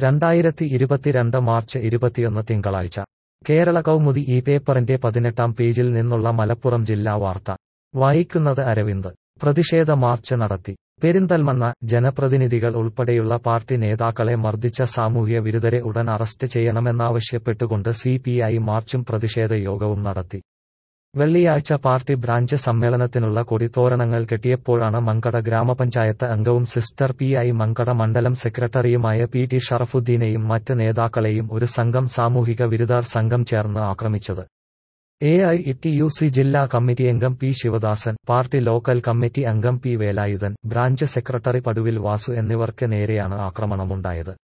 രണ്ടായിരത്തി ഇരുപത്തിരണ്ട് മാർച്ച് ഇരുപത്തിയൊന്ന് തിങ്കളാഴ്ച കേരള കൗമുദി ഈ പേപ്പറിന്റെ പതിനെട്ടാം പേജിൽ നിന്നുള്ള മലപ്പുറം ജില്ലാ വാർത്ത വായിക്കുന്നത് അരവിന്ദ് പ്രതിഷേധ മാർച്ച് നടത്തി പെരിന്തൽമണ്ണ ജനപ്രതിനിധികൾ ഉൾപ്പെടെയുള്ള പാർട്ടി നേതാക്കളെ മർദ്ദിച്ച സാമൂഹ്യ വിരുദ്ധരെ ഉടൻ അറസ്റ്റ് ചെയ്യണമെന്നാവശ്യപ്പെട്ടുകൊണ്ട് സിപിഐ മാർച്ചും പ്രതിഷേധ യോഗവും നടത്തി വെള്ളിയാഴ്ച പാർട്ടി ബ്രാഞ്ച് സമ്മേളനത്തിനുള്ള കൊടിത്തോരണങ്ങൾ കെട്ടിയപ്പോഴാണ് മങ്കട ഗ്രാമപഞ്ചായത്ത് അംഗവും സിസ്റ്റർ പി ഐ മങ്കട മണ്ഡലം സെക്രട്ടറിയുമായ പി ടി ഷറഫുദ്ദീനെയും മറ്റ് നേതാക്കളെയും ഒരു സംഘം സാമൂഹിക വിരുദ്ധർ സംഘം ചേർന്ന് ആക്രമിച്ചത് A I T U C ജില്ലാ കമ്മിറ്റി അംഗം P Sivadasan party local committee അംഗം P Velayudhan branch secretary Paduvil Vasu എന്നിവർക്ക് നേരെയാണ് ആക്രമണമുണ്ടായത്